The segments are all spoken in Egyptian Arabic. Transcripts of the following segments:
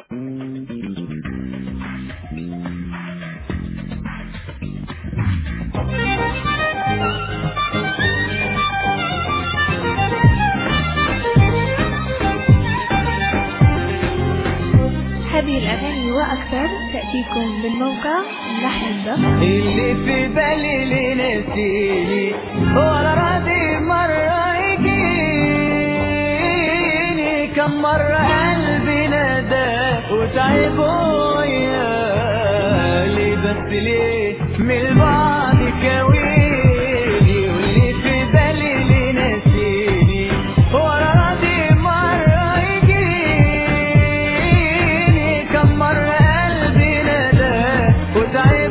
هذه الأغاني وأكثر تأتيكم من موقع لحن الضغط اللي في بالي لنسيني ولا راضي مرة يجيني كم مرة قلبي نادى وتعب ويالي بس ليه من البعد كويلي واللي في بالي لنسيني ولا راضي مرة يجيني كم مرة قلبي نادى وتعب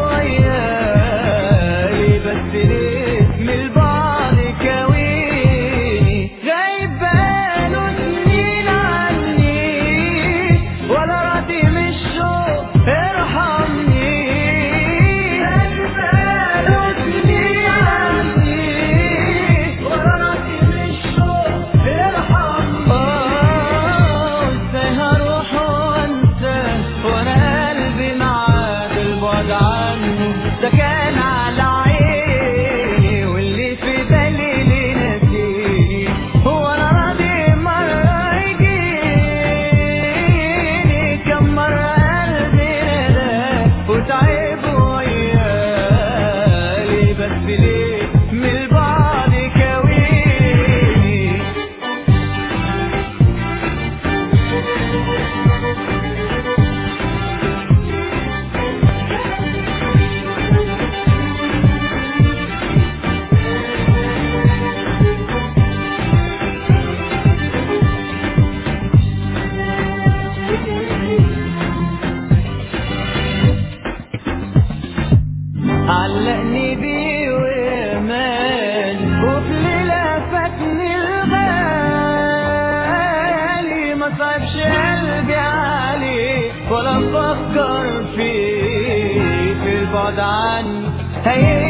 ويالي بس ليه من البعد كويني غايب بقاله سنين عني ولا راضي من الشوق ارحمني غايب بقاله سنين عني ولا راضي من الشوق ارحمني آه، ازاي هروح وانسى وانا قلبي معاه البعد عنه ده كان على عيني واللي في بالي لنسيني هو انا راضي مرة يجيني كم مرة قلبي نادى وتعب ويالي بس ليه من البعد كويني علقني بيه وإيمان وفي ليلة فاتني الغالي ما صعبش قلبي عليه ولا أفكر فيه في البعد عني هي